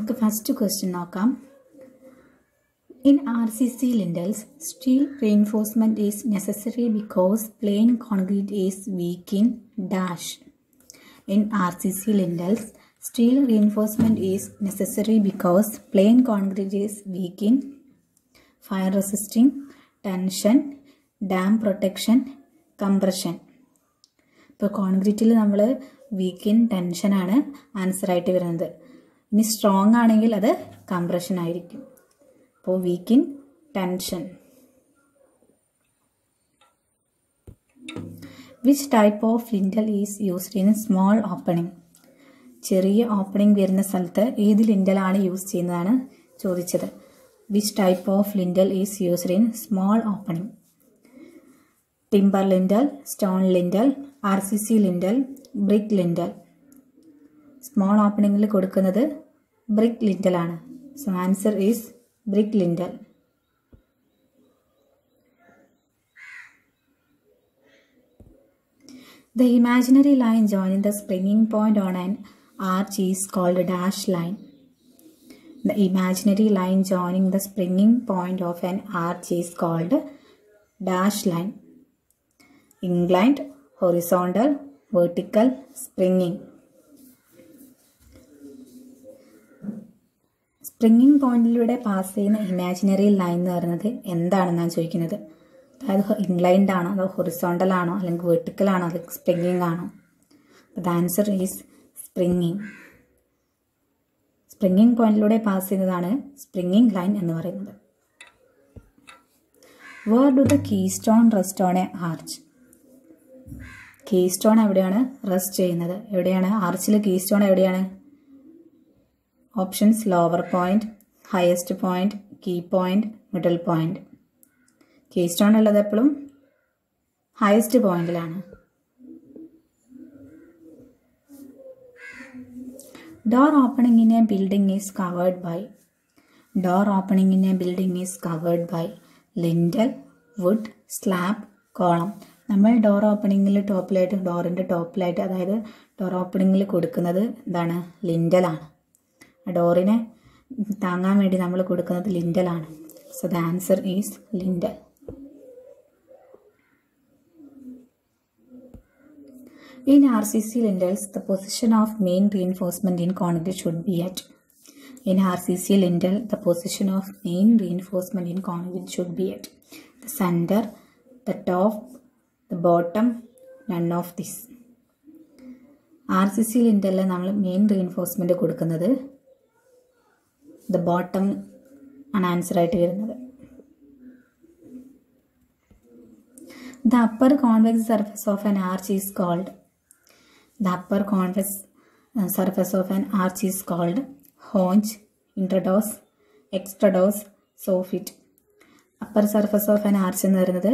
നമുക്ക് first question നോക്കാം in R C C lintels steel reinforcement is necessary because plain concrete is weak in dash in R C C lintels steel reinforcement is necessary because plain concrete is weak in fire resisting tension damp protection compression ഇപ്പോൾ കോൺക്രീറ്റിൽ നമ്മൾ week in ടെൻഷനാണ് ആൻസറായിട്ട് വരുന്നത് ഇനി strong ആണെങ്കിൽ അത് compression ആയിരിക്കും അപ്പോൾ weak in tension which type of lintel is used in small opening ചെറിയ ഓപ്പണിംഗ് വരുന്ന സ്ഥലത്ത് ഏത് ലിൻഡലാണ് യൂസ് ചെയ്യുന്നതാണ് ചോദിച്ചത് which type of lintel is used in small opening timber lintel stone lintel R C C lintel brick lintel small ഓപ്പണിങ്ങിൽ കൊടുക്കുന്നത് brick ലിൻഡലാണ് so answer is brick lintel The imaginary line joining the springing point on an arch is called a dash line. The imaginary line joining the springing point of an arch is called dash line. Inclined, horizontal, vertical, springing. Springing പോയിന്റിലൂടെ pass ചെയ്യുന്ന imaginary line എന്ന് പറയുന്നത് എന്താണെന്നാണ് ചോദിക്കുന്നത് അതായത് inclined ആണോ അതോ horizontal ആണോ അല്ലെങ്കിൽ വെർട്ടിക്കൽ ആണോ അല്ലെങ്കിൽ സ്പ്രിങ്ങിങ് ആണോ the answer is springing springing പോയിന്റിലൂടെ പാസ് ചെയ്യുന്നതാണ് സ്പ്രിങ്ങിങ് ലൈൻ എന്ന് പറയുന്നത് where do the keystone rest on a arch keystone എവിടെയാണ് റെസ്റ്റ് ചെയ്യുന്നത് എവിടെയാണ് ആർച്ചിൽ കീ സ്റ്റോൺ എവിടെയാണ് options lower point highest point key point middle point keystone ഉള്ളത് എപ്പോഴും ഹയസ്റ്റ് പോയിന്റിലാണ് door opening in a building is covered by door opening in a building is covered by lintel wood slab column നമ്മൾ door ഓപ്പണിങ്ങിൽ ടോപ്പിലായിട്ട് ഡോറിൻ്റെ ടോപ്പിലായിട്ട് അതായത് door ഓപ്പണിങ്ങിൽ കൊടുക്കുന്നത് എന്താണ് ലിൻഡലാണ് ആ ഡോറിനെ താങ്ങാൻ വേണ്ടി നമ്മൾ കൊടുക്കുന്നത് ലിൻഡലാണ് so the answer is lintel In RCC lintels, the position of main reinforcement in concrete should be at. In RCC lintel, the position of main reinforcement in concrete should be at the center, the top, the bottom, none of this. R C C ലിൻറ്റലിൽ നമ്മൾ main reinforcement കൊടുക്കുന്നത് the bottom ആണ് ആൻസറായിട്ട് വരുന്നത് the upper convex surface of an arch is called The upper convex uh, surface of an arch is called haunch, intrados, extrados, soffit. Upper surface of an arch എന്ന് പറയുന്നത്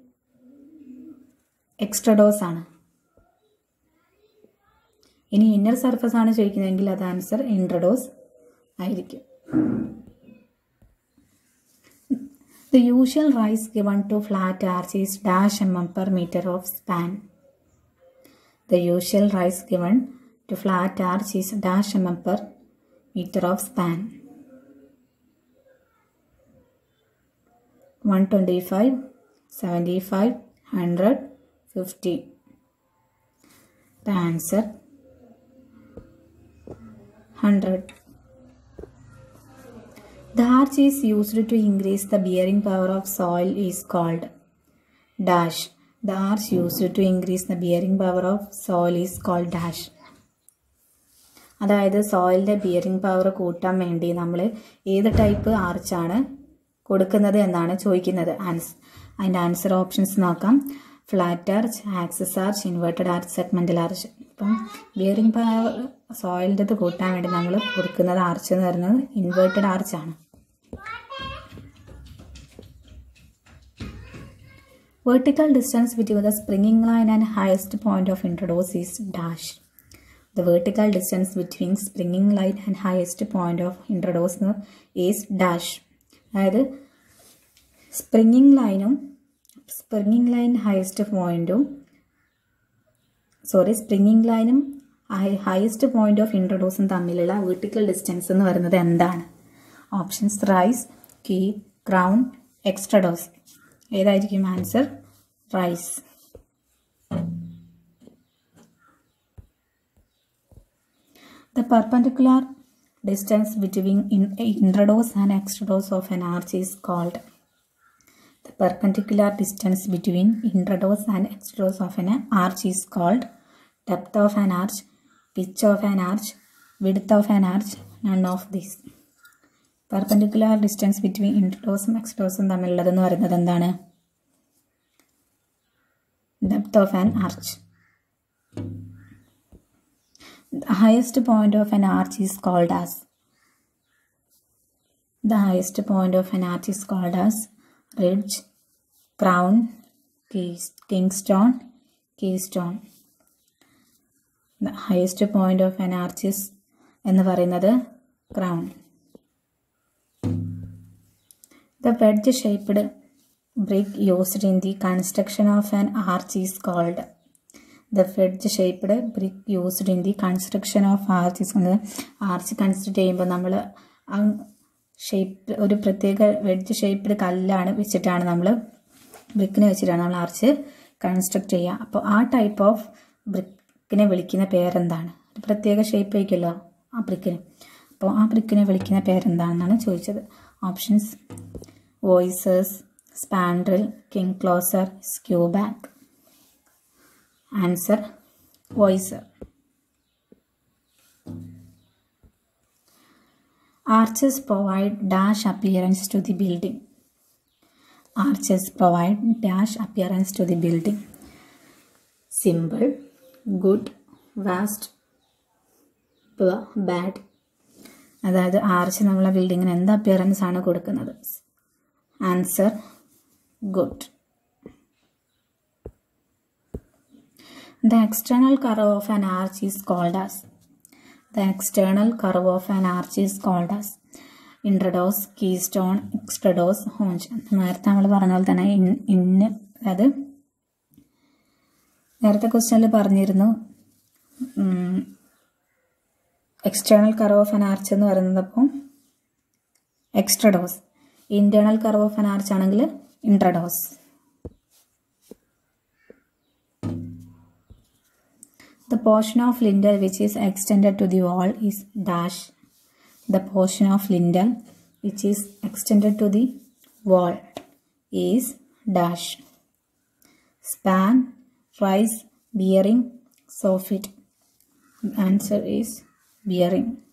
എക്സ്ട്രഡോസ് ആണ് ഇനി inner surface ആണ് ചോദിക്കുന്നതെങ്കിൽ അത് answer intrados ആയിരിക്കും the usual rise given to flat arch is dash M M per metre of span The usual rise given to flat arch is dash mm per meter of span. 125, 75, 100, 50. The answer 100. The arch is used to increase the bearing power of soil is called dash. The arch used to increase the bearing power of soil is called dash. അതായത് സോയിലിൻ്റെ bearing power കൂട്ടാൻ വേണ്ടി നമ്മൾ ഏത് type ആർച്ചാണ് കൊടുക്കുന്നത് എന്നാണ് ചോദിക്കുന്നത് ആൻസ് അതിൻ്റെ ആൻസർ ഓപ്ഷൻസ് നോക്കാം flat arch access arch inverted arch segmental arch ഇപ്പം ബിയറിംഗ് പവർ സോയിലിൻ്റെ കൂട്ടാൻ വേണ്ടി നമ്മൾ കൊടുക്കുന്നത് ആർച്ച് എന്ന് പറയുന്നത് ഇൻവേർട്ടഡ് ആർച്ചാണ് Vertical distance between the springing line and highest point of introduce is dash. The vertical distance between springing line and highest point of introduce is dash. അതായത് സ്പ്രിങ്ങിങ് ലൈനും സ്പ്രിങ്ങിങ് ലൈൻ ഹയസ്റ്റ് പോയിന്റും sorry springing ലൈനും highest point of ഇൻട്രഡോസും തമ്മിലുള്ള vertical distance എന്ന് പറയുന്നത് എന്താണ് options rise key crown extrados ഏതായിരിക്കും answer rise The perpendicular distance between in- intrados and extrados of an arch is called the perpendicular distance between intrados and extrados of an arch is called depth of an arch, pitch of an arch, width of an arch, none of these. Perpendicular distance between ഇൻട്രഡോസും എക്സ്ട്രോസും തമ്മിലുള്ളതെന്ന് പറയുന്നത് എന്താണ് depth of an arch The highest point of an arch is called as the highest point of an arch is called as ridge, crown, keys- kingstone, keystone. The highest point of an arch is എന്ന് പറയുന്നത് crown The wedge shaped brick used in the construction of an arch is called the wedge shaped brick used in the construction of arch arch construct ചെയ്യുമ്പോൾ നമ്മൾ ആ shape ഒരു പ്രത്യേക wedge shaped കല്ലാണ് വെച്ചിട്ടാണ് നമ്മൾ ബ്രിക്കിനെ വെച്ചിട്ടാണ് നമ്മൾ ആർച്ച് കൺസ്ട്രക്ട് ചെയ്യുക അപ്പോൾ ആ ടൈപ്പ് ഓഫ് ബ്രിക്കിനെ വിളിക്കുന്ന പേരെന്താണ് ഒരു പ്രത്യേക ഷേപ്പ് വയ്ക്കുമല്ലോ ആ ബ്രിക്കിന് അപ്പോൾ ആ ബ്രിക്കിനെ വിളിക്കുന്ന പേരെന്താണെന്നാണ് ചോദിച്ചത് ഓപ്ഷൻസ് വോയിസസ് spandrel king closer skew back answer voussoir arches provide dash appearance to the building arches provide dash appearance to the building simple good worst bad അതായത് ആർച്ച് നമ്മളെ ബിൽഡിങ്ങിന് എന്ത് അപ്പിയറൻസ് ആണ് കൊടുക്കുന്നത് answer good The external curve of an arch is called as the external curve of an arch is called as intrados keystone extrados haunch നേരത്തെ നമ്മൾ പറഞ്ഞ പോലെ തന്നെ ഇൻ ഇന്ന് അതായത് നേരത്തെ ക്വസ്റ്റ്യനിൽ പറഞ്ഞിരുന്നു external curve of an arch എന്ന് പറയുന്നത് അപ്പം extrados internal curve of an arch ആണെങ്കിൽ intrados The portion of lintel which is extended to the wall is dash. The portion of lintel which is extended to the wall is dash. Span, rise, bearing, soffit. The answer is bearing.